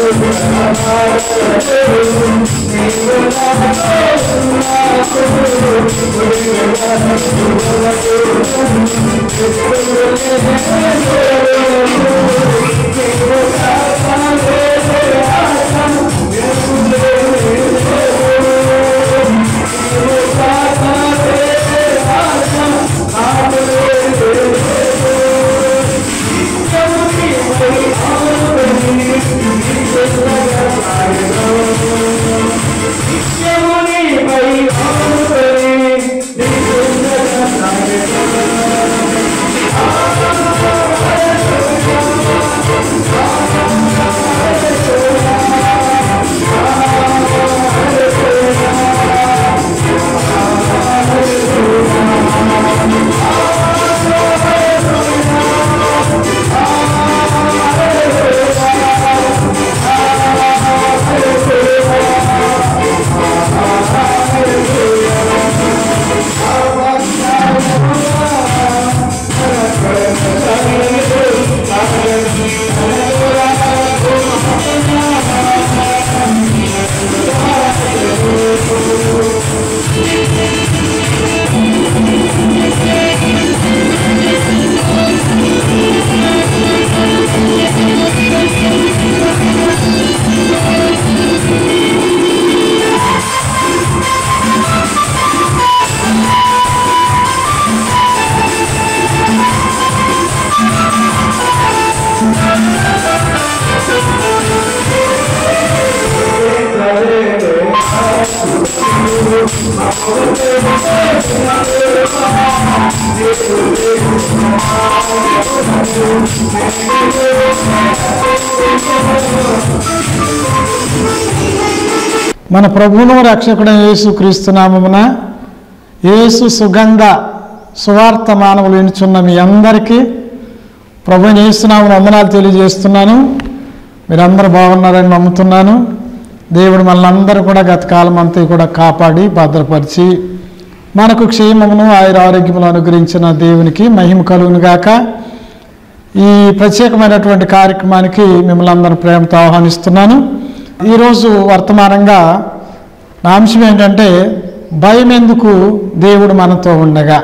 మన ప్రభువును రక్షకుడైన యేసు క్రీస్తునామమున యేసు సుగంధ సువార్త మానవులు ఎన్నుచున్న మీ అందరికీ ప్రభు యేసునామను వందనాలు తెలియజేస్తున్నాను మీరందరూ బాగున్నారని నమ్ముతున్నాను దేవుడు మనల్ని అందరూ కూడా గత కాలం అంతా కూడా కాపాడి భద్రపరిచి మనకు క్షేమమును ఆయుర ఆరోగ్యములు అనుగ్రహించిన దేవునికి మహిమ కలుగును గాక ఈ ప్రత్యేకమైనటువంటి కార్యక్రమానికి మిమ్మల్ని అందరూ ప్రేమతో ఆహ్వానిస్తున్నాను ఈరోజు వర్తమానంగా నా అంశం ఏంటంటే భయం ఎందుకు దేవుడు మనతో ఉండగా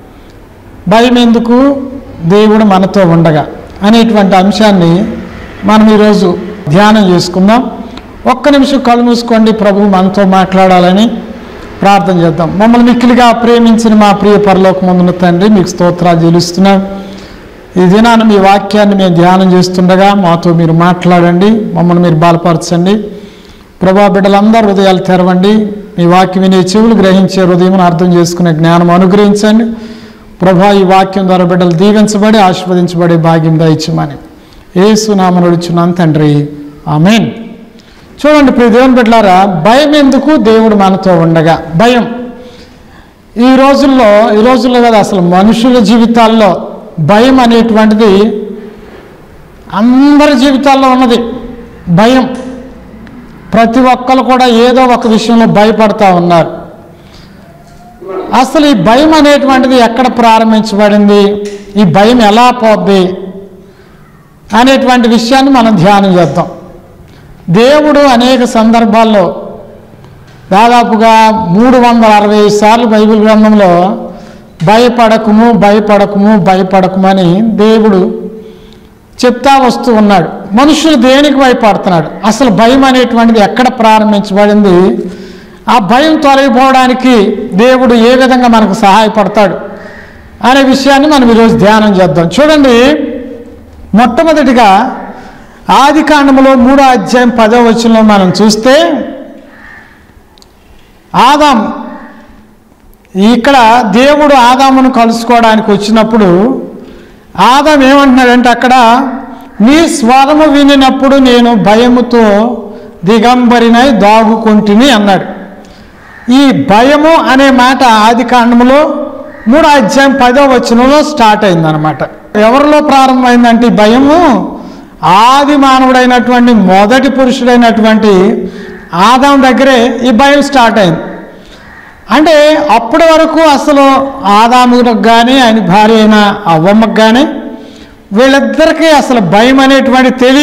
భయం ఎందుకు దేవుడు మనతో ఉండగా అనేటువంటి అంశాన్ని మనం ఈరోజు ధ్యానం చేసుకుందాం ఒక్క నిమిషం కళ్ళు మూసుకోండి ప్రభు మనతో మాట్లాడాలని ప్రార్థన చేద్దాం మమ్మల్ని మిక్కిలిగా ప్రేమించిన మా ప్రియ పరలోక ముందున్న తండ్రి మీకు స్తోత్రాలు చెల్లిస్తున్నాం ఈ దినాన మీ వాక్యాన్ని మేము ధ్యానం చేస్తుండగా మాతో మీరు మాట్లాడండి మమ్మల్ని మీరు బలపరచండి ప్రభా బిడ్డలందరూ హృదయాలు తెరవండి మీ వాక్యం వినే చెవులు గ్రహించే హృదయం అర్థం చేసుకునే జ్ఞానం అనుగ్రహించండి ప్రభా ఈ వాక్యం ద్వారా బిడ్డలు దీవించబడి ఆశీర్వదించబడే భాగ్యం దయచమని ఏసునామను నడుచున్నాను తండ్రి ఆమెన్ చూడండి ప్రియ దేవుని బిడ్డలారా భయం ఎందుకు దేవుడు మనతో ఉండగా భయం ఈ రోజుల్లో ఈ రోజుల్లో కదా అసలు మనుషుల జీవితాల్లో భయం అనేటువంటిది అందరి జీవితాల్లో ఉన్నది భయం ప్రతి ఒక్కరు కూడా ఏదో ఒక విషయంలో భయపడతా ఉన్నారు అసలు ఈ భయం అనేటువంటిది ఎక్కడ ప్రారంభించబడింది ఈ భయం ఎలా పోద్ది అనేటువంటి విషయాన్ని మనం ధ్యానం చేద్దాం దేవుడు అనేక సందర్భాల్లో దాదాపుగా మూడు వందల అరవై సార్లు బైబిల్ గ్రంథంలో భయపడకము భయపడకము భయపడకము అని దేవుడు చెప్తా వస్తూ ఉన్నాడు మనుషులు దేనికి భయపడుతున్నాడు అసలు భయం అనేటువంటిది ఎక్కడ ప్రారంభించబడింది ఆ భయం తొలగిపోవడానికి దేవుడు ఏ విధంగా మనకు సహాయపడతాడు అనే విషయాన్ని మనం ఈరోజు ధ్యానం చేద్దాం చూడండి మొట్టమొదటిగా ఆది కాండములో మూడో అధ్యాయం పదో వచనంలో మనం చూస్తే ఆదాం ఇక్కడ దేవుడు ఆదామును కలుసుకోవడానికి వచ్చినప్పుడు ఆదాం ఏమంటున్నాడంటే అక్కడ నీ స్వరము వినినప్పుడు నేను భయముతో దిగంబరినై దాగుకుంటుని అన్నాడు ఈ భయము అనే మాట ఆది కాండములో మూడో అధ్యాయం పదో వచనంలో స్టార్ట్ అయిందనమాట ఎవరిలో ప్రారంభమైందంటే ఈ భయము ఆది మానవుడైనటువంటి మొదటి పురుషుడైనటువంటి ఆదాం దగ్గరే ఈ భయం స్టార్ట్ అయింది అంటే అప్పటి వరకు అసలు ఆదాములకు కానీ ఆయన భార్య అయిన అవ్వమ్మకు కానీ వీళ్ళిద్దరికీ అసలు భయం అనేటువంటి తెలియదు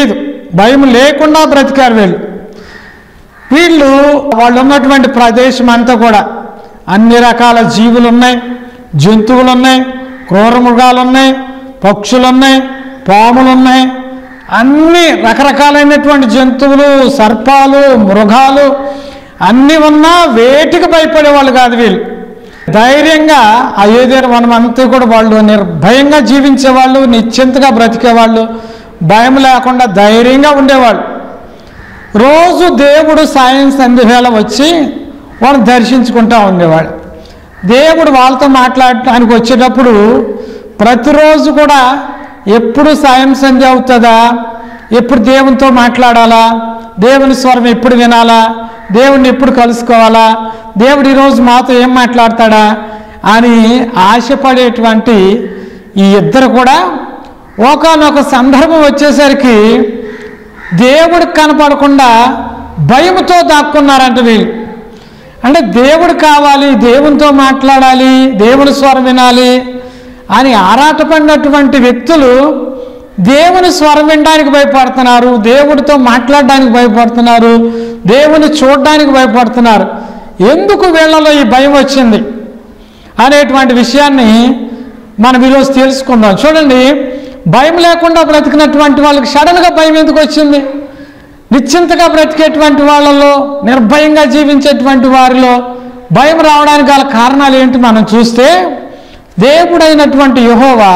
భయం లేకుండా బ్రతికారు వీళ్ళు వీళ్ళు వాళ్ళు ఉన్నటువంటి ప్రదేశం అంతా కూడా అన్ని రకాల జీవులు ఉన్నాయి జంతువులు ఉన్నాయి క్రూర మృగాలు ఉన్నాయి పక్షులు ఉన్నాయి పాములు ఉన్నాయి అన్ని రకరకాలైనటువంటి జంతువులు సర్పాలు మృగాలు అన్నీ ఉన్నా వేటికి భయపడేవాళ్ళు కాదు వీళ్ళు ధైర్యంగా ఆ ఏదేరు మనం అంతా కూడా వాళ్ళు నిర్భయంగా జీవించేవాళ్ళు నిశ్చింతగా బ్రతికేవాళ్ళు భయం లేకుండా ధైర్యంగా ఉండేవాళ్ళు రోజు దేవుడు సాయం సంధ్యవేళ వచ్చి వాళ్ళని దర్శించుకుంటూ ఉండేవాడు దేవుడు వాళ్ళతో మాట్లాడటానికి వచ్చేటప్పుడు ప్రతిరోజు కూడా ఎప్పుడు సాయం సంధ్య అవుతుందా ఎప్పుడు దేవునితో మాట్లాడాలా దేవుని స్వరం ఎప్పుడు వినాలా దేవుడిని ఎప్పుడు కలుసుకోవాలా దేవుడు ఈరోజు మాతో ఏం మాట్లాడతాడా అని ఆశపడేటువంటి ఈ ఇద్దరు కూడా ఒకనొక సందర్భం వచ్చేసరికి దేవుడికి కనపడకుండా భయముతో దాక్కున్నారంట వీళ్ళు అంటే దేవుడు కావాలి దేవునితో మాట్లాడాలి దేవుని స్వరం వినాలి అని ఆరాటపడినటువంటి వ్యక్తులు దేవుని స్వరం వినడానికి భయపడుతున్నారు దేవుడితో మాట్లాడడానికి భయపడుతున్నారు దేవుని చూడడానికి భయపడుతున్నారు ఎందుకు వీళ్ళలో ఈ భయం వచ్చింది అనేటువంటి విషయాన్ని మనం ఈరోజు తెలుసుకుందాం చూడండి భయం లేకుండా బ్రతికినటువంటి వాళ్ళకి సడన్గా భయం ఎందుకు వచ్చింది నిశ్చింతగా బ్రతికేటువంటి వాళ్ళలో నిర్భయంగా జీవించేటువంటి వారిలో భయం రావడానికి గల కారణాలు ఏంటి మనం చూస్తే దేవుడైనటువంటి యహోవా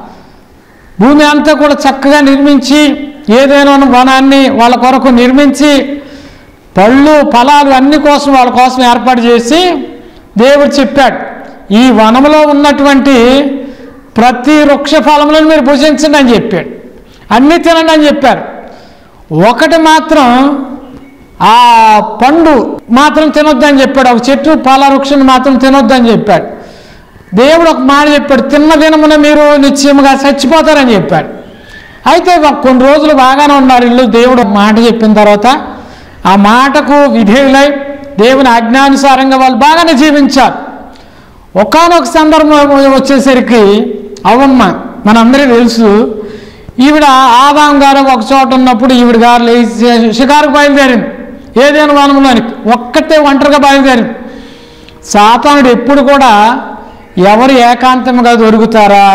భూమి అంతా కూడా చక్కగా నిర్మించి ఏదైనా వనాన్ని వాళ్ళ కొరకు నిర్మించి పళ్ళు ఫలాలు అన్ని కోసం వాళ్ళ కోసం ఏర్పాటు చేసి దేవుడు చెప్పాడు ఈ వనంలో ఉన్నటువంటి ప్రతి వృక్ష ఫలములను మీరు భుజించండి అని చెప్పాడు అన్నీ తినండి అని చెప్పారు ఒకటి మాత్రం ఆ పండు మాత్రం తినొద్దని చెప్పాడు ఒక చెట్టు ఫల వృక్షం మాత్రం తినొద్దని చెప్పాడు దేవుడు ఒక మాట చెప్పాడు తిన్న దినమున మీరు నిశ్చయముగా చచ్చిపోతారని చెప్పాడు అయితే ఒక కొన్ని రోజులు బాగానే ఉన్నారు ఇల్లు దేవుడు ఒక మాట చెప్పిన తర్వాత ఆ మాటకు విధేయులై దేవుని ఆజ్ఞానుసారంగా వాళ్ళు బాగానే జీవించారు ఒకనొక సందర్భం వచ్చేసరికి అవమ్మ మనందరికీ తెలుసు ఈవిడ ఆదాం గారు ఒక చోట ఉన్నప్పుడు ఈవిడ గారు లేచి షికారుకు బయలుదేరింది ఏదైనా వనంలోనికి ఒక్కటే ఒంటరిగా బయలుదేరింది సాతానుడు ఎప్పుడు కూడా ఎవరు ఏకాంతంగా దొరుకుతారా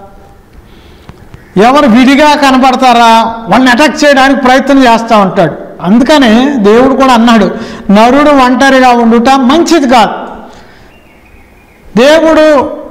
ఎవరు విడిగా కనపడతారా వాళ్ళని అటాక్ చేయడానికి ప్రయత్నం చేస్తూ ఉంటాడు అందుకనే దేవుడు కూడా అన్నాడు నరుడు ఒంటరిగా ఉండుట మంచిది కాదు దేవుడు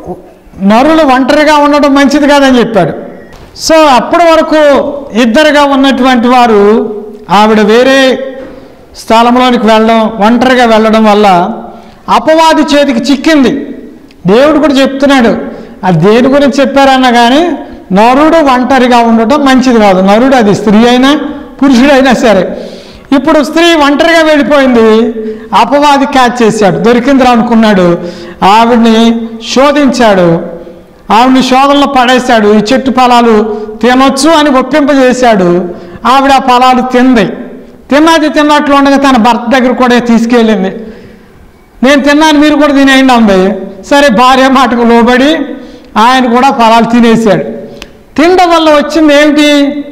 నరులు ఒంటరిగా ఉండడం మంచిది కాదని చెప్పాడు సో అప్పటి వరకు ఇద్దరుగా ఉన్నటువంటి వారు ఆవిడ వేరే స్థలంలోనికి వెళ్ళడం ఒంటరిగా వెళ్ళడం వల్ల అపవాది చేతికి చిక్కింది దేవుడు కూడా చెప్తున్నాడు అది దేని గురించి చెప్పారన్నా కానీ నరుడు ఒంటరిగా ఉండటం మంచిది కాదు నరుడు అది స్త్రీ అయినా పురుషుడైనా సరే ఇప్పుడు స్త్రీ ఒంటరిగా వెళ్ళిపోయింది అపవాది క్యాచ్ చేశాడు దొరికిందిరా అనుకున్నాడు ఆవిడ్ని శోధించాడు ఆవిడ్ని శోధనలో పడేశాడు ఈ చెట్టు ఫలాలు తినొచ్చు అని ఒప్పింపజేశాడు ఆవిడ ఆ ఫలాలు తింది తిన్నది తిన్నట్లు ఉండగా తన భర్త దగ్గర కూడా తీసుకెళ్ళింది నేను తిన్నాను మీరు కూడా తినేయండి అంది సరే భార్య మాటకు లోబడి ఆయన కూడా ఫలాలు తినేసాడు తినడం వల్ల వచ్చింది ఏమిటి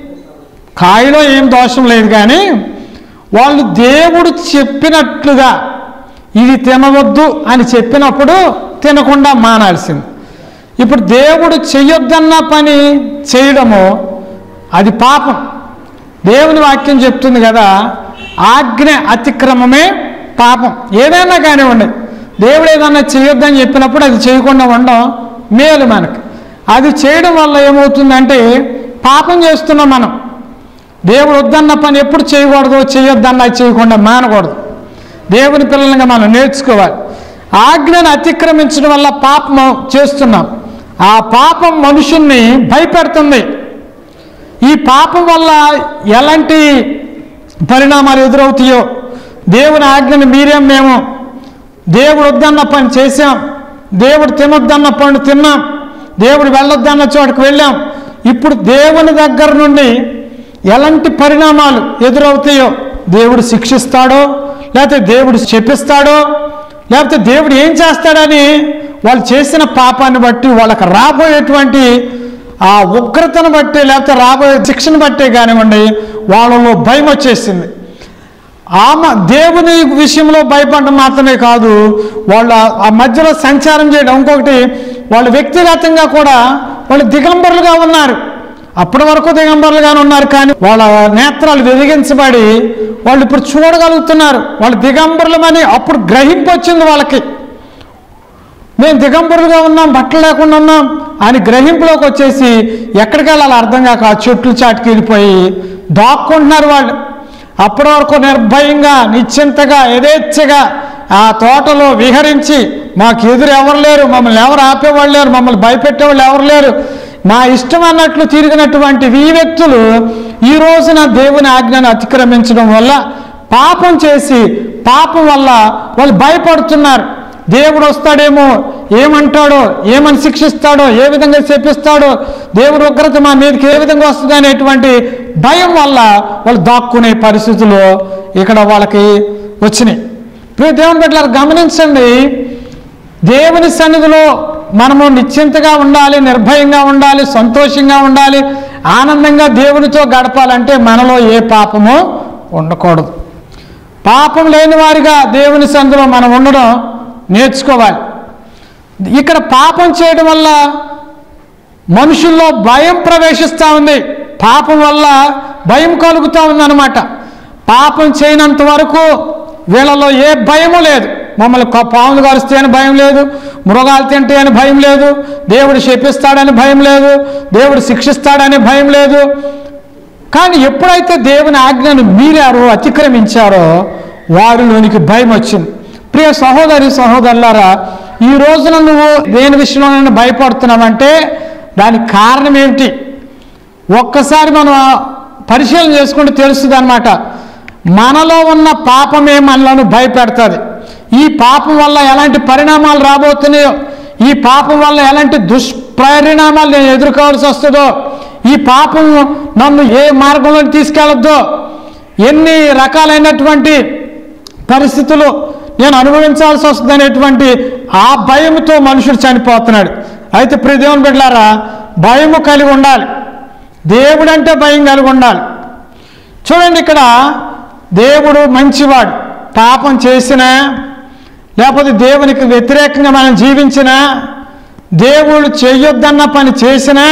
కాయలో ఏం దోషం లేదు కానీ వాళ్ళు దేవుడు చెప్పినట్లుగా ఇది తినవద్దు అని చెప్పినప్పుడు తినకుండా మానాల్సింది ఇప్పుడు దేవుడు చెయ్యొద్దన్న పని చేయడము అది పాపం దేవుని వాక్యం చెప్తుంది కదా ఆజ్ఞ అతిక్రమమే పాపం ఏదైనా కానివ్వండి దేవుడు ఏదన్నా చేయొద్దని చెప్పినప్పుడు అది చేయకుండా ఉండడం మేలు మనకి అది చేయడం వల్ల ఏమవుతుందంటే పాపం చేస్తున్నాం మనం దేవుడు వద్దన్న పని ఎప్పుడు చేయకూడదు చేయొద్దన్న చేయకుండా మానకూడదు దేవుని పిల్లలుగా మనం నేర్చుకోవాలి ఆజ్ఞను అతిక్రమించడం వల్ల పాపం చేస్తున్నాం ఆ పాపం మనుషుల్ని భయపెడుతుంది ఈ పాపం వల్ల ఎలాంటి పరిణామాలు ఎదురవుతాయో దేవుని ఆజ్ఞను మీరేం మేము దేవుడు వద్దన్న పని చేశాం దేవుడు తినొద్దన్న పని తిన్నాం దేవుడు వెళ్ళొద్దన్న చోటుకు వెళ్ళాం ఇప్పుడు దేవుని దగ్గర నుండి ఎలాంటి పరిణామాలు ఎదురవుతాయో దేవుడు శిక్షిస్తాడో లేకపోతే దేవుడు చెప్పిస్తాడో లేకపోతే దేవుడు ఏం చేస్తాడని వాళ్ళు చేసిన పాపాన్ని బట్టి వాళ్ళకి రాబోయేటువంటి ఆ ఉగ్రతను బట్టి లేకపోతే రాబోయే శిక్షను బట్టే కానివ్వండి వాళ్ళలో భయం వచ్చేసింది ఆమె దేవుని విషయంలో భయపడడం మాత్రమే కాదు వాళ్ళ ఆ మధ్యలో సంచారం చేయడం ఇంకొకటి వాళ్ళు వ్యక్తిగతంగా కూడా వాళ్ళు దిగంబరులుగా ఉన్నారు అప్పటి వరకు దిగంబరులుగానే ఉన్నారు కానీ వాళ్ళ నేత్రాలు వెలిగించబడి వాళ్ళు ఇప్పుడు చూడగలుగుతున్నారు వాళ్ళు దిగంబరులమని అప్పుడు గ్రహింపు వచ్చింది వాళ్ళకి మేము దిగంబరులుగా ఉన్నాం బట్టలు లేకుండా ఉన్నాం అని గ్రహింపులోకి వచ్చేసి ఎక్కడికి వెళ్ళాలో అర్థం కాక ఆ చెట్లు చాటుకి వెళ్ళిపోయి దాక్కుంటున్నారు వాళ్ళు అప్పటి వరకు నిర్భయంగా నిశ్చింతగా యథేచ్ఛగా ఆ తోటలో విహరించి మాకు ఎదురు ఎవరు లేరు మమ్మల్ని ఎవరు ఆపేవాళ్ళు లేరు మమ్మల్ని భయపెట్టేవాళ్ళు ఎవరు లేరు మా ఇష్టం అన్నట్లు తిరిగినటువంటి ఈ వ్యక్తులు ఈ రోజున దేవుని ఆజ్ఞను అతిక్రమించడం వల్ల పాపం చేసి పాపం వల్ల వాళ్ళు భయపడుతున్నారు దేవుడు వస్తాడేమో ఏమంటాడో ఏమని శిక్షిస్తాడో ఏ విధంగా శపిస్తాడో దేవుడు ఉగ్రత మా మీదకి ఏ విధంగా వస్తుంది అనేటువంటి భయం వల్ల వాళ్ళు దాక్కునే పరిస్థితులు ఇక్కడ వాళ్ళకి వచ్చినాయి ప్రియ దేవుని బిడ్డలారా గమనించండి దేవుని సన్నిధిలో మనము నిశ్చింతగా ఉండాలి నిర్భయంగా ఉండాలి సంతోషంగా ఉండాలి ఆనందంగా దేవునితో గడపాలంటే మనలో ఏ పాపము ఉండకూడదు పాపం లేని వారిగా దేవుని సందులో మనం ఉండడం నేర్చుకోవాలి ఇక్కడ పాపం చేయడం వల్ల మనుషుల్లో భయం ప్రవేశిస్తూ ఉంది పాపం వల్ల భయం కలుగుతూ ఉందన్నమాట పాపం చేయనంత వరకు వీళ్ళలో ఏ భయము లేదు మమ్మల్ని కొ- పాములు కరిస్తే అని భయం లేదు మృగాలు తింటే అని భయం లేదు దేవుడు శపిస్తాడని భయం లేదు దేవుడు శిక్షిస్తాడని భయం లేదు కానీ ఎప్పుడైతే దేవుని ఆజ్ఞను మీరారో అతిక్రమించారో వారిలోనికి భయం వచ్చింది ప్రియ సహోదరి సహోదరులారా ఈ రోజున నువ్వు దేని విషయంలో భయపడుతున్నావంటే దానికి కారణం ఏమిటి ఒక్కసారి మనం పరిశీలన చేసుకుంటే తెలుస్తుంది అనమాట మనలో ఉన్న పాపమే మనలను భయపెడుతుంది ఈ పాపం వల్ల ఎలాంటి పరిణామాలు రాబోతున్నాయో ఈ పాపం వల్ల ఎలాంటి దుష్పరిణామాలు నేను ఎదుర్కోవాల్సి వస్తుందో ఈ పాపం నన్ను ఏ మార్గంలో తీసుకెళ్ళొద్దో ఎన్ని రకాలైనటువంటి పరిస్థితులు నేను అనుభవించాల్సి వస్తుంది అనేటువంటి ఆ భయంతో మనుషుడు చనిపోతున్నాడు అయితే ప్రియ దేవుని బిడ్డలారా భయము కలిగి ఉండాలి దేవుడంటే భయం కలిగి ఉండాలి చూడండి ఇక్కడ దేవుడు మంచివాడు పాపం చేసినా లేకపోతే దేవునికి వ్యతిరేకంగా మనం జీవించినా దేవుడు చేయొద్దన్న పని చేసినా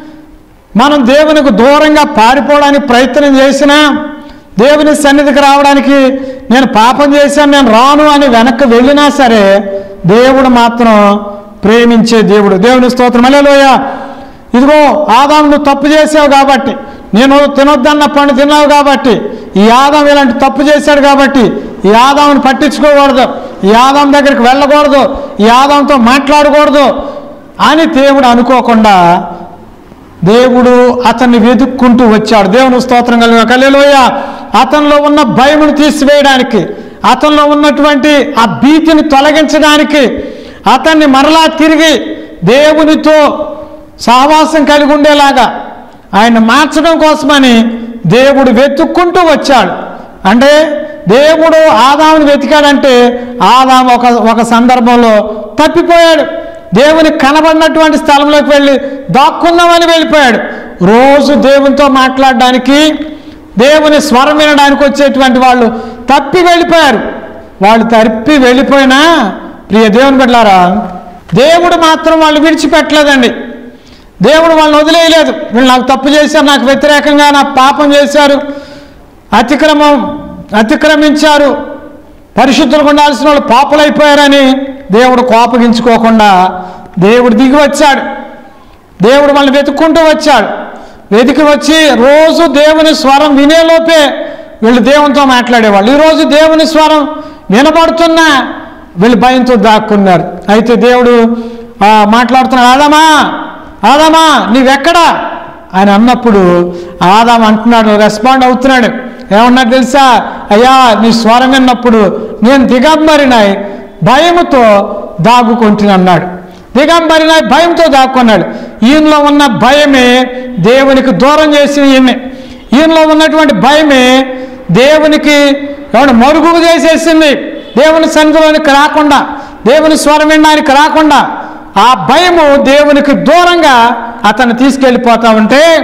మనం దేవునికి దూరంగా పారిపోవడానికి ప్రయత్నం చేసినా దేవుని సన్నిధికి రావడానికి నేను పాపం చేశాను నేను రాను అని వెనక్కి వెళ్ళినా సరే దేవుడు మాత్రం ప్రేమించే దేవుడు దేవుని స్తోత్రం అలేలోయ ఇదిగో ఆదాం నువ్వు తప్పు చేసావు కాబట్టి నేను తినొద్దన్న పండు తిన్నావు కాబట్టి ఈ ఆదాం ఇలాంటి తప్పు చేశాడు కాబట్టి ఈ ఆదాముని పట్టించుకోకూడదు ఈ ఆదాం దగ్గరికి వెళ్ళకూడదు ఈ ఆదాంతో మాట్లాడకూడదు అని దేవుడు అనుకోకుండా దేవుడు అతన్ని వెతుక్కుంటూ వచ్చాడు దేవుని స్తోత్రం కలిగిన కల్లెలోయ అతనిలో ఉన్న భయమును తీసివేయడానికి అతనిలో ఉన్నటువంటి ఆ భీతిని తొలగించడానికి అతన్ని మరలా తిరిగి దేవునితో సహవాసం కలిగి ఉండేలాగా ఆయన మార్చడం కోసమని దేవుడు వెతుక్కుంటూ వచ్చాడు అంటే దేవుడు ఆదాముని వెతికాడంటే ఆదాం ఒక ఒక సందర్భంలో తప్పిపోయాడు దేవుని కనబడినటువంటి స్థలంలోకి వెళ్ళి దాక్కుందామని వెళ్ళిపోయాడు రోజు దేవునితో మాట్లాడడానికి దేవుని స్వరం వినడానికి వచ్చేటువంటి వాళ్ళు తప్పి వెళ్ళిపోయారు వాళ్ళు తప్పి వెళ్ళిపోయినా ప్రియ దేవుని బిడ్డలారా దేవుడు మాత్రం వాళ్ళు విడిచిపెట్టలేదండి దేవుడు వాళ్ళని వదిలేయలేదు వీళ్ళు నాకు తప్పు చేశారు నాకు వ్యతిరేకంగా నాకు పాపం చేశారు అతిక్రమం అతిక్రమించారు పరిశుద్ధులు ఉండాల్సిన వాళ్ళు పాపులైపోయారని దేవుడు కోపగించుకోకుండా దేవుడు దిగి వచ్చాడు దేవుడు వాళ్ళని వెతుక్కుంటూ వచ్చాడు వెతికి వచ్చి రోజు దేవుని స్వరం వినేలోపే వీళ్ళు దేవునితో మాట్లాడేవాళ్ళు ఈరోజు దేవుని స్వరం వినబడుతున్నా వీళ్ళు భయంతో దాక్కున్నారు అయితే దేవుడు ఆ, మాట్లాడుతున్నాడు ఆదామా ఆదామా నీవెక్కడా అని అన్నప్పుడు ఆదాం అంటున్నాడు రెస్పాండ్ అవుతున్నాడు ఏమన్నాడు తెలుసా అయ్యా నీ స్వరం విన్నప్పుడు నేను దిగంబరినాయి భయముతో దాగుకుంటున్నాడు దిగంబరినాయి భయంతో దాక్కున్నాడు ఈయనలో ఉన్న భయమే దేవునికి దూరం చేసిన ఈయన్ని ఈయనలో ఉన్నటువంటి భయమే దేవునికి ఏమన్నా మరుగు చేసేసింది దేవుని సన్నిధిలోనికి రాకుండా దేవుని స్వరం వినడానికి రాకుండా ఆ భయము దేవునికి దూరంగా అతను తీసుకెళ్ళిపోతా ఉంటే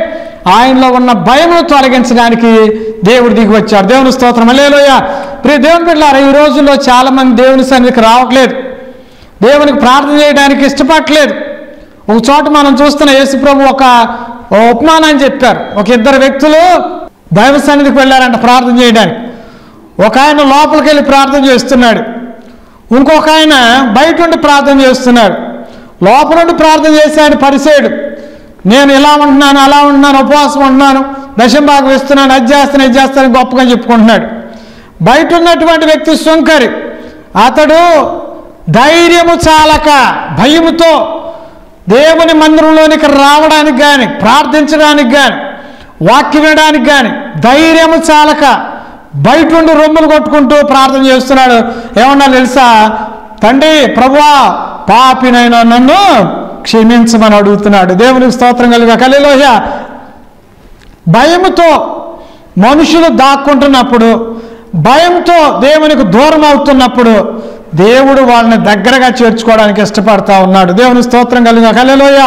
ఆయనలో ఉన్న భయమును తొలగించడానికి దేవుడు దిగి వచ్చాడు దేవుని స్తోత్రం అల్లేలోయ ప్రియ దేవుని బిడ్డారా ఈ రోజుల్లో చాలామంది దేవుని సన్నిధికి రావట్లేదు దేవునికి ప్రార్థన చేయడానికి ఇష్టపడట్లేదు ఒక చోట మనం చూస్తున్న యేసుప్రభు ఒక ఓ ఉపమానాన్ని చెప్పారు ఒక ఇద్దరు వ్యక్తులు దైవ సన్నిధికి వెళ్ళారంట ప్రార్థన చేయడానికి ఒక ఆయన లోపలికి వెళ్ళి ప్రార్థన చేస్తున్నాడు ఇంకొక ఆయన బయట ఉండి ప్రార్థన చేస్తున్నాడు లోపల ఉండి ప్రార్థన చేశాడు పరిసేడు నేను ఇలా ఉంటున్నాను అలా ఉంటున్నాను ఉపవాసం ఉంటున్నాను దశంభాగం ఇస్తున్నాను అది చేస్తాను ఇది చేస్తాను గొప్పగా చెప్పుకుంటున్నాడు బయట ఉన్నటువంటి వ్యక్తి సుంకరి అతడు ధైర్యము చాలక భయముతో దేవుని మందిరంలోనికి రావడానికి కానీ ప్రార్థించడానికి కానీ వాక్యం వినడానికి కానీ ధైర్యము చాలక బయట ఉండి రొమ్ములు కొట్టుకుంటూ ప్రార్థన చేస్తున్నాడు ఏమన్నా తెలుసా తండ్రి ప్రభువా పాపినైనా నన్ను క్షమించమని అడుగుతున్నాడు దేవునికి స్తోత్రం కలిగా కలిలోయ భయముతో మనుషులు దాక్కుంటున్నప్పుడు భయంతో దేవునికి దూరం అవుతున్నప్పుడు దేవుడు వాళ్ళని దగ్గరగా చేర్చుకోవడానికి ఇష్టపడతా ఉన్నాడు దేవుని స్తోత్రం కలిగిన కలలోయ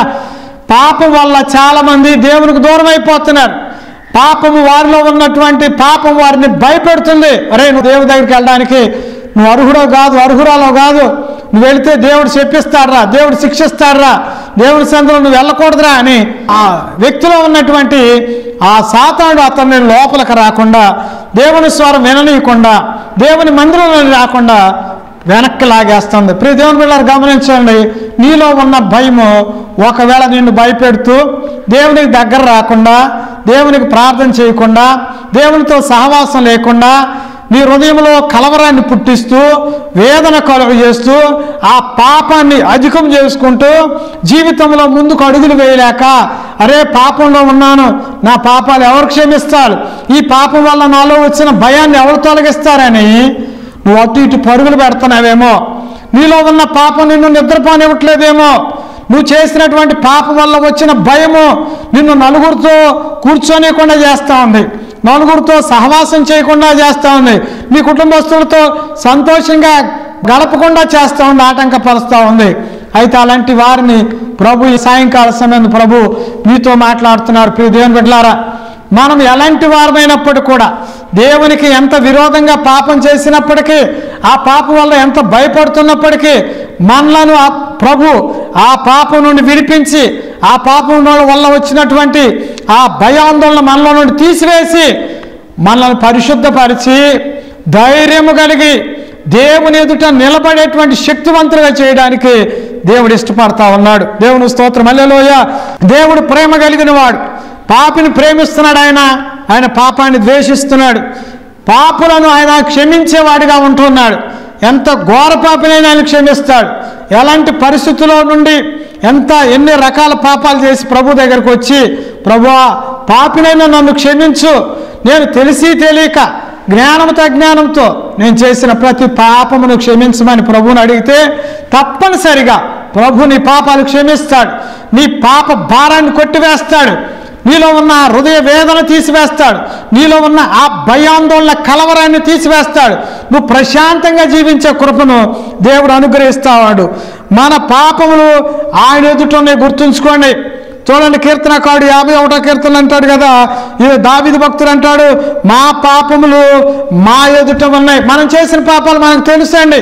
పాపం వల్ల చాలామంది దేవునికి దూరం అయిపోతున్నారు పాపము వారిలో ఉన్నటువంటి పాపం వారిని భయపెడుతుంది అరే నువ్వు దేవుడి దగ్గరికి వెళ్ళడానికి నువ్వు అర్హుడో కాదు అర్హురాలో కాదు నువ్వు వెళితే దేవుడు చెప్పిస్తాడ్రా దేవుడు శిక్షిస్తాడ్రా దేవుడి సందులో నువ్వు వెళ్ళకూడదురా అని ఆ వ్యక్తిలో ఉన్నటువంటి ఆ సాతాడు అతన్ని లోపలికి రాకుండా దేవుని స్వరం విననీయకుండా దేవుని మందిరంలో రాకుండా వెనక్కి లాగేస్తుంది ప్రియ దేవుని పిల్లలు గమనించండి నీలో ఉన్న భయము ఒకవేళ నిన్ను భయపెడుతూ దేవునికి దగ్గర రాకుండా దేవునికి ప్రార్థన చేయకుండా దేవునితో సహవాసం లేకుండా నీ హృదయంలో కలవరాన్ని పుట్టిస్తూ వేదన కలుగు చేస్తూ ఆ పాపాన్ని అధికం చేసుకుంటూ జీవితంలో ముందుకు అడుగులు వేయలేక అరే పాపంలో ఉన్నాను నా పాపాలు ఎవరు క్షమిస్తారు ఈ పాపం వల్ల నాలో వచ్చిన భయాన్ని ఎవరు తొలగిస్తారని నువ్వు అటు ఇటు పరుగులు పెడుతున్నావేమో నీలో ఉన్న పాపం నిన్ను నిద్రపోనివ్వట్లేదేమో నువ్వు చేసినటువంటి పాపం వల్ల వచ్చిన భయము నిన్ను నలుగురితో కూర్చోనికుండా చేస్తూ ఉంది నలుగురితో సహవాసం చేయకుండా చేస్తూ ఉంది నీ కుటుంబస్తులతో సంతోషంగా గడపకుండా చేస్తూ ఉంది ఆటంకపరుస్తూ ఉంది అయితే అలాంటి వారిని ప్రభు ఈ సాయంకాల సమయం ప్రభు మీతో మాట్లాడుతున్నారు ప్రియ దేవుని బిడ్డలారా మనం ఎలాంటి వారమైనప్పటికీ కూడా దేవునికి ఎంత విరోధంగా పాపం చేసినప్పటికీ ఆ పాపం వల్ల ఎంత భయపడుతున్నప్పటికీ మనలను ఆ ప్రభు ఆ పాపం నుండి విడిపించి ఆ పాపం వల్ల వచ్చినటువంటి ఆ భయాందోళన మనలో నుండి తీసివేసి మనల్ని పరిశుద్ధపరిచి ధైర్యము కలిగి దేవుని ఎదుట నిలబడేటువంటి శక్తివంతులుగా చేయడానికి దేవుడు ఇష్టపడతా ఉన్నాడు దేవుని స్తోత్రం అల్లెలోయ దేవుడు ప్రేమ కలిగిన వాడు పాపిని ప్రేమిస్తున్నాడు ఆయన ఆయన పాపాన్ని ద్వేషిస్తున్నాడు పాపులను ఆయన క్షమించేవాడిగా ఉంటున్నాడు ఎంత ఘోర పాపినైనా ఆయన క్షమిస్తాడు ఎలాంటి పరిస్థితుల్లో నుండి ఎంత ఎన్ని రకాల పాపాలు చేసి ప్రభు దగ్గరకు వచ్చి ప్రభువా పాపినైనా నన్ను క్షమించు నేను తెలిసి తెలియక జ్ఞానంతో అజ్ఞానంతో నేను చేసిన ప్రతి పాపమును క్షమించమని ప్రభువుని అడిగితే తప్పనిసరిగా ప్రభు నీ పాపాలు క్షమిస్తాడు నీ పాప భారాన్ని కొట్టివేస్తాడు నీలో ఉన్న హృదయ వేదన తీసివేస్తాడు నీలో ఉన్న ఆ భయాందోళన కలవరాన్ని తీసివేస్తాడు నువ్వు ప్రశాంతంగా జీవించే కృపను దేవుడు అనుగ్రహిస్తాడు మన పాపములు ఆయన ఎదుటనే గుర్తుంచుకోండి చూడండి కీర్తనకాడు యాభై ఒకటో కీర్తన అంటాడు కదా ఇది దావిది భక్తుడు అంటాడు మా పాపములు మా ఎదుట ఉన్నాయి మనం చేసిన పాపాలు మనకు తెలుసండి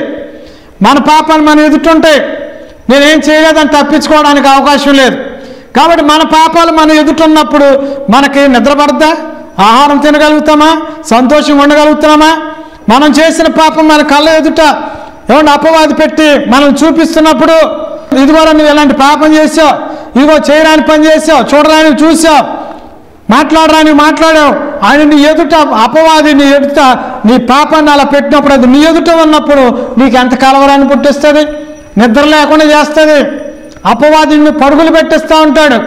మన పాపాలు మన ఎదుట ఉంటాయి నేనేం చేయలేదని తప్పించుకోవడానికి అవకాశం లేదు కాబట్టి మన పాపాలు మన ఎదుట ఉన్నప్పుడు మనకి నిద్ర పడద్దా ఆహారం తినగలుగుతామా సంతోషంగా ఉండగలుగుతున్నామా మనం చేసిన పాపం మన కళ్ళ ఎదుట ఏమన్నా అపవాది పెట్టి మనం చూపిస్తున్నప్పుడు ఇదిగో నువ్వు ఇలాంటి పాపం చేసావు ఇదిగో చేయరాని పని చేసావు చూడరాని చూసావు మాట్లాడరాని మాట్లాడావు ఆయన నీ ఎదుట అపవాది నీ ఎదుట నీ పాపాన్ని అలా పెట్టినప్పుడు అది నీ ఎదుట ఉన్నప్పుడు నీకు ఎంత కలవరాన్ని పుట్టిస్తుంది నిద్ర లేకుండా చేస్తుంది అపవాది నిన్ను పరుగులు పెట్టిస్తూ ఉంటాడు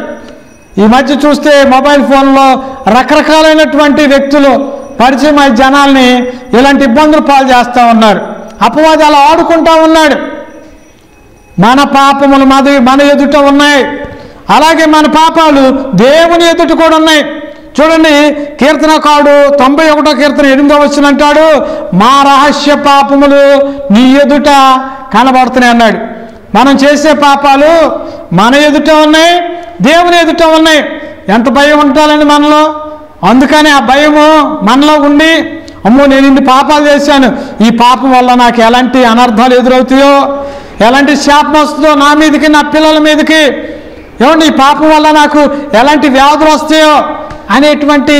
ఈ మధ్య చూస్తే మొబైల్ ఫోన్లో రకరకాలైనటువంటి వ్యక్తులు పరిచయం అయ్యే జనాల్ని ఇలాంటి ఇబ్బందులు పాలు చేస్తూ ఉన్నారు అపవాది అలా ఆడుకుంటా ఉన్నాడు మన పాపములు మాది మన ఎదుట ఉన్నాయి అలాగే మన పాపాలు దేవుని ఎదుట కూడా ఉన్నాయి చూడండి కీర్తనకాడు తొంభై ఒకటో కీర్తన ఎనిమిదో వచ్చిన అంటాడు మా రహస్య పాపములు నీ ఎదుట కనబడుతున్నాయి అన్నాడు మనం చేసే పాపాలు మన ఎదుట ఉన్నాయి దేవుని ఎదుట ఉన్నాయి ఎంత భయం ఉండాలండి మనలో అందుకని ఆ భయము మనలో ఉండి అమ్మో నేను ఇన్ని పాపాలు చేశాను ఈ పాపం వల్ల నాకు ఎలాంటి అనర్థాలు ఎదురవుతాయో ఎలాంటి శాపం వస్తుందో నా మీదకి నా పిల్లల మీదకి ఏమండి ఈ పాపం వల్ల నాకు ఎలాంటి వ్యాధులు వస్తాయో అనేటువంటి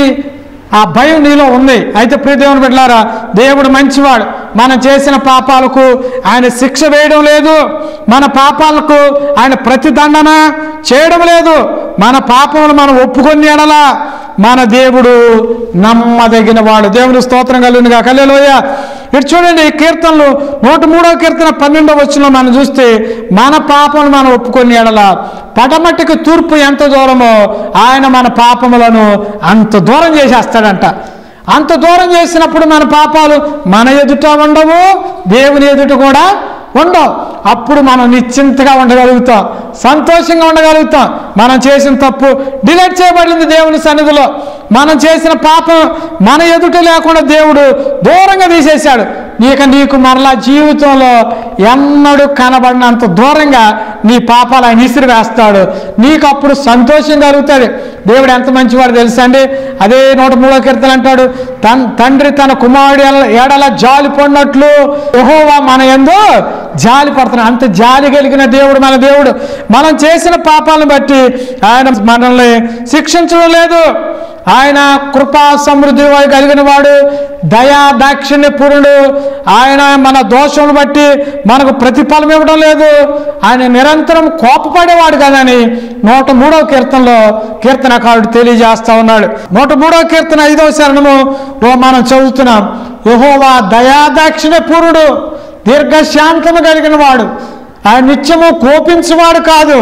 ఆ భయం నీలో ఉంది అయితే ప్రియ దేవుని బిడ్డలారా దేవుడు మంచివాడు మనం చేసిన పాపాలకు ఆయన శిక్ష వేయడం లేదు మన పాపాలకు ఆయన ప్రతిదండన చేయడం లేదు మన పాపములు మనం ఒప్పుకొని ఎడలా మన దేవుడు నమ్మదగిన వాడు దేవుని స్తోత్రం కలిగినగా కల్లెలోయ ఇటు చూడండి ఈ కీర్తనలు నూట మూడో కీర్తన పన్నెండో వచ్చిన మనం చూస్తే మన పాపములు మనం ఒప్పుకొని ఎడల పడమటికి తూర్పు ఎంత దూరమో ఆయన మన పాపములను అంత దూరం చేసేస్తాడంట అంత దూరం చేసినప్పుడు మన పాపాలు మన ఎదుట ఉండవు దేవుని ఎదుట కూడా ఉండవు అప్పుడు మనం నిశ్చింతగా ఉండగలుగుతాం సంతోషంగా ఉండగలుగుతాం మనం చేసిన తప్పు డిలీట్ చేయబడింది దేవుని సన్నిధిలో మనం చేసిన పాపం మన ఎదుట లేకుండా దేవుడు దూరంగా తీసేశాడు నీక నీకు మరలా జీవితంలో ఎన్నడూ కనబడినంత దూరంగా నీ పాపాలు ఆయన ఇసిరి వేస్తాడు నీకు అప్పుడు సంతోషం కలుగుతుంది దేవుడు ఎంత మంచివాడు తెలుసా అండి అదే నూట మూడో కీర్తన అంటాడు తన్ తండ్రి తన కుమారుడు ఎల- ఏడల జాలి పడినట్లు యెహోవా మన ఎందు జాలి పడుతున్నాడు అంత జాలి కలిగిన దేవుడు మన దేవుడు మనం చేసిన పాపాలను బట్టి ఆయన మనల్ని శిక్షించడం లేదు ఆయన కృపా సమృద్ధి కలిగిన వాడు దయా దాక్షిణ్య పురుడు ఆయన మన దోషములు బట్టి మనకు ప్రతిఫలం ఇవ్వడం లేదు ఆయన నిరంతరం కోపపడేవాడు కదని నూట మూడవ కీర్తనలో కీర్తనకారుడు తెలియజేస్తా ఉన్నాడు నూట మూడవ కీర్తన ఐదవ శరణము ఓ మనం చదువుతున్నాం యహోవా దయాదాక్షిణ్య పురుడు దీర్ఘశాంతము కలిగిన వాడు ఆయన నిత్యము కోపించువాడు కాదు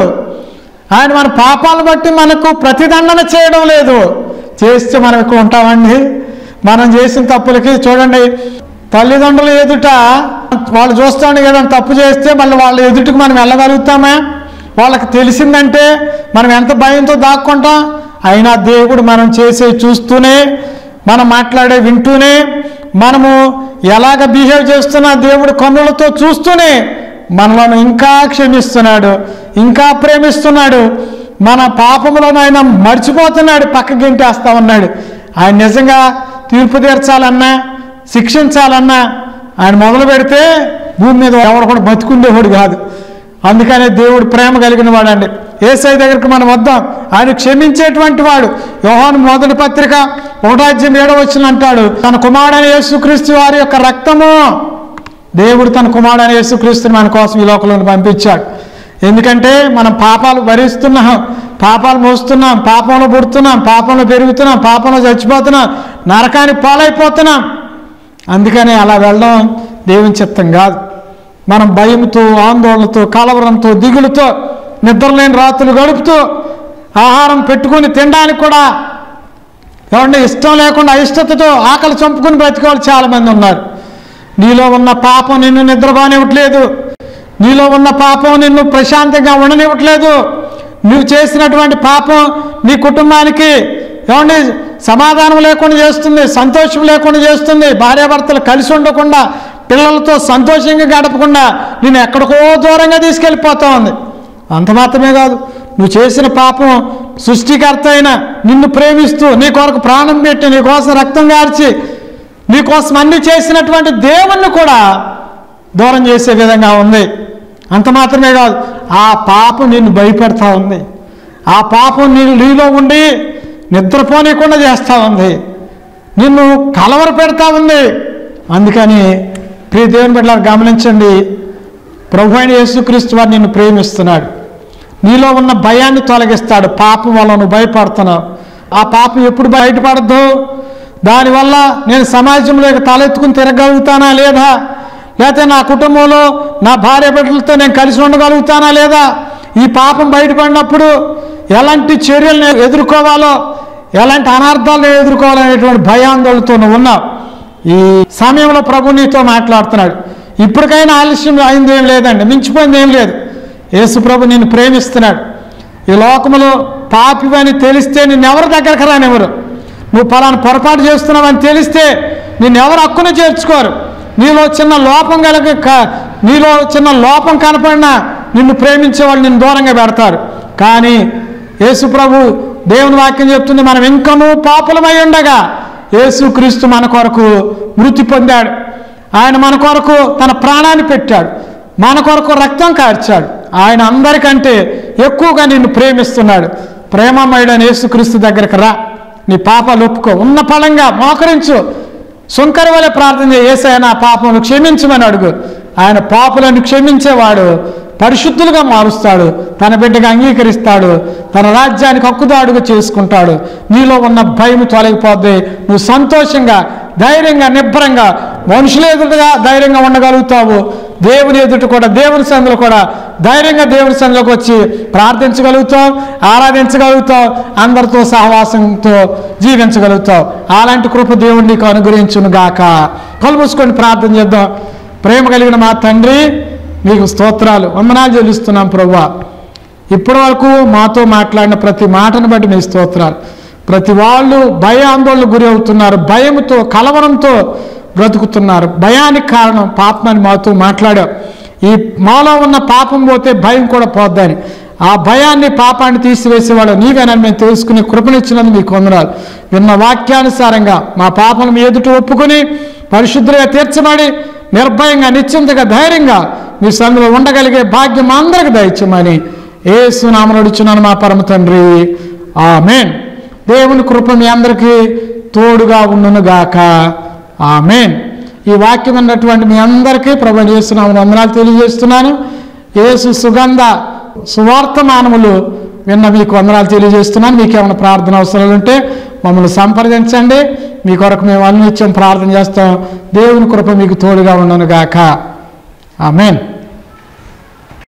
ఆయన మన పాపాలను బట్టి మనకు ప్రతిదండన చేయడం లేదు చేస్తే మనం ఇక్కడ ఉంటామండి మనం చేసిన తప్పులకి చూడండి తల్లిదండ్రుల ఎదుట వాళ్ళు చూస్తాను కదా తప్పు చేస్తే మళ్ళీ వాళ్ళ ఎదుటికి మనం వెళ్ళగలుగుతామా వాళ్ళకి తెలిసిందంటే మనం ఎంత భయంతో దాక్కుంటాం అయినా దేవుడు మనం చేసే చూస్తూనే మనం మాట్లాడే వింటూనే మనము ఎలాగ బిహేవ్ చేస్తున్నా దేవుడు కన్నులతో చూస్తూనే మనలను ఇంకా క్షమిస్తున్నాడు ఇంకా ప్రేమిస్తున్నాడు మన పాపములను ఆయన మర్చిపోతున్నాడు పక్కకి గెంటేస్తా ఉన్నాడు ఆయన నిజంగా తీర్పు తీర్చాలన్నా శిక్షించాలన్నా ఆయన మొదలు పెడితే భూమి మీద ఎవరు కూడా బతుకుండేవాడు కాదు అందుకనే దేవుడు ప్రేమ కలిగిన వాడండి ఏసై దగ్గరికి మనం వద్దాం ఆయన క్షమించేటువంటి వాడు యోహాను మొదటి పత్రిక ఒకటాజ్యం ఏడవ వచ్చిన అంటాడు తన కుమారుడైన యేసుక్రీస్తు వారి యొక్క రక్తము దేవుడు తన కుమారుడైన యేసుక్రీస్తుని మన కోసం ఈ లోకంలో పంపించాడు ఎందుకంటే మనం పాపాలు భరిస్తున్నాం పాపాలు మోస్తున్నాం పాపంలో పుడుతున్నాం పాపంలో పెరుగుతున్నాం పాపంలో చచ్చిపోతున్నాం నరకానికి పాలైపోతున్నాం అందుకని అలా వెళ్ళడం దేవుని చిత్తం కాదు మనం భయంతో ఆందోళనతో కలవరంతో దిగులుతో నిద్రలేని రాత్రులు గడుపుతూ ఆహారం పెట్టుకొని తినడానికి కూడా ఏమంటే ఇష్టం లేకుండా అయిష్టతతో ఆకలి చంపుకుని బ్రతికే వాళ్ళు చాలామంది ఉన్నారు నీలో ఉన్న పాపం నిన్ను నిద్రపోనివ్వట్లేదు నీలో ఉన్న పాపం నిన్ను ప్రశాంతంగా ఉండనివ్వట్లేదు నువ్వు చేసినటువంటి పాపం నీ కుటుంబానికి ఏమండి సమాధానం లేకుండా చేస్తుంది సంతోషం లేకుండా చేస్తుంది భార్యాభర్తలు కలిసి ఉండకుండా పిల్లలతో సంతోషంగా గడపకుండా నేను ఎక్కడికో దూరంగా తీసుకెళ్ళిపోతా ఉంది అంత మాత్రమే కాదు నువ్వు చేసిన పాపం సృష్టికర్త అయిన నిన్ను ప్రేమిస్తూ నీ కొరకు ప్రాణం పెట్టి నీ కోసం రక్తం గార్చి నీ కోసం అన్ని చేసినటువంటి దేవుణ్ణి కూడా దూరం చేసే విధంగా ఉంది అంత మాత్రమే కాదు ఆ పాపం నిన్ను భయపెడతా ఉంది ఆ పాపం నేను నీలో ఉండి నిద్రపోనీయకుండా చేస్తూ ఉంది నిన్ను కలవర పెడతా ఉంది అందుకని ప్రియ దేవుని బిడ్డ గమనించండి ప్రభు అయిన యేసుక్రీస్తు వారు నిన్ను ప్రేమిస్తున్నాడు నీలో ఉన్న భయాన్ని తొలగిస్తాడు పాపం వల్ల నువ్వు భయపడుతున్నావు ఆ పాపం ఎప్పుడు బయటపడద్దు దానివల్ల నేను సమాజంలోకి తలెత్తుకుని తిరగలుగుతానా లేదా లేకపోతే నా కుటుంబంలో నా భార్య బిడ్డలతో నేను కలిసి ఉండగలుగుతానా లేదా ఈ పాపం బయటపడినప్పుడు ఎలాంటి చర్యలు నేను ఎదుర్కోవాలో ఎలాంటి అనార్థాలు నేను ఎదుర్కోవాలనేటువంటి భయాందోళనతో నువ్వు ఉన్నావు ఈ సమయంలో ప్రభు నీతో మాట్లాడుతున్నాడు ఇప్పటికైనా ఆలస్యం అయింది ఏం లేదండి మించిపోయింది ఏం లేదు యేసు ప్రభు నిన్ను ప్రేమిస్తున్నాడు ఈ లోకములో పాపివని తెలిస్తే నిన్నెవరి దగ్గరకు రానివ్వరు నువ్వు పలానా పొరపాటు చేస్తున్నావని తెలిస్తే నిన్నెవరు హక్కును చేర్చుకోరు నీలో చిన్న లోపం కలగ క- నీలో చిన్న లోపం కనపడినా నిన్ను ప్రేమించే వాళ్ళు నిన్ను దూరంగా పెడతారు కానీ యేసు ప్రభు దేవుని వాక్యం చెప్తుంది మనం ఇంకనూ పాపులమై ఉండగా యేసుక్రీస్తు మన కొరకు మృతి పొందాడు ఆయన మన కొరకు తన ప్రాణాన్ని పెట్టాడు మన కొరకు రక్తం కార్చాడు ఆయన అందరికంటే ఎక్కువగా నిన్ను ప్రేమిస్తున్నాడు ప్రేమమయుడని యేసుక్రీస్తు దగ్గరకు రా నీ పాపాలు ఒప్పుకో ఉన్న ఫలంగా మోకరించు సుంకరి వలె ప్రార్థన చేయి ఏసయ్య నా పాపమును క్షమించమని అడుగు ఆయన పాపులను క్షమించేవాడు పరిశుద్ధులుగా మారుస్తాడు తన బిడ్డగా అంగీకరిస్తాడు తన రాజ్యానికి హక్కుదాడుగా చేసుకుంటాడు నీలో ఉన్న భయం తొలగిపోద్ది నువ్వు సంతోషంగా ధైర్యంగా నిబ్బరంగా మనుషుల ఎదురుగా ధైర్యంగా ఉండగలుగుతావు దేవుని ఎదుట కూడా దేవుని సందులో కూడా ధైర్యంగా దేవుని సందులోకి వచ్చి ప్రార్థించగలుగుతావు ఆరాధించగలుగుతావు అందరితో సహవాసంతో జీవించగలుగుతావు అలాంటి కృప దేవుడు నీకు అనుగ్రహించును గాక కళ్ళు మూసుకొని ప్రార్థన చేద్దాం ప్రేమ కలిగిన మా తండ్రి మీకు స్తోత్రాలు వందనాలు చెల్లిస్తున్నాం ప్రభా ఇప్పటి వరకు మాతో మాట్లాడిన ప్రతి మాటను బట్టి మీ స్తోత్రాలు ప్రతి వాళ్ళు భయ ఆందోళనకు గురి అవుతున్నారు భయంతో కలవరంతో బ్రతుకుతున్నారు భయానికి కారణం పాపమని మాతో మాట్లాడావు ఈ మాలో ఉన్న పాపం పోతే భయం కూడా పోద్దని ఆ భయాన్ని పాపాన్ని తీసివేసేవాడు నీవేనని మేము తెలుసుకుని కృపనిచ్చినందుకు మీకు వందనాలు విన్న వాక్యానుసారంగా మా పాపను మీ ఎదుట ఒప్పుకొని పరిశుద్ధులుగా తీర్చబడి నిర్భయంగా నిశ్చింతగా ధైర్యంగా మీ సందులో ఉండగలిగే భాగ్యం మా అందరికి దయచమని ఏ సునామనుడుచున్నాను మా పరమ తండ్రి ఆమెన్ దేవుని కృప మీ అందరికీ తోడుగా ఉండును గాక ఆమెన్ ఈ వాక్యం ఉన్నటువంటి మీ అందరికీ ప్రభు చేస్తున్నాము వందనాలు తెలియజేస్తున్నాను యేసు సుగంధ సువార్తమానములు విన్న మీకు వందనాలు తెలియజేస్తున్నాను మీకు ఏమైనా ప్రార్థన అవసరాలు ఉంటే మమ్మల్ని సంప్రదించండి మీ కొరకు మేము అన్నిత్యం ప్రార్థన చేస్తాం దేవుని కృప మీకు తోడుగా ఉండను గాక ఆమెన్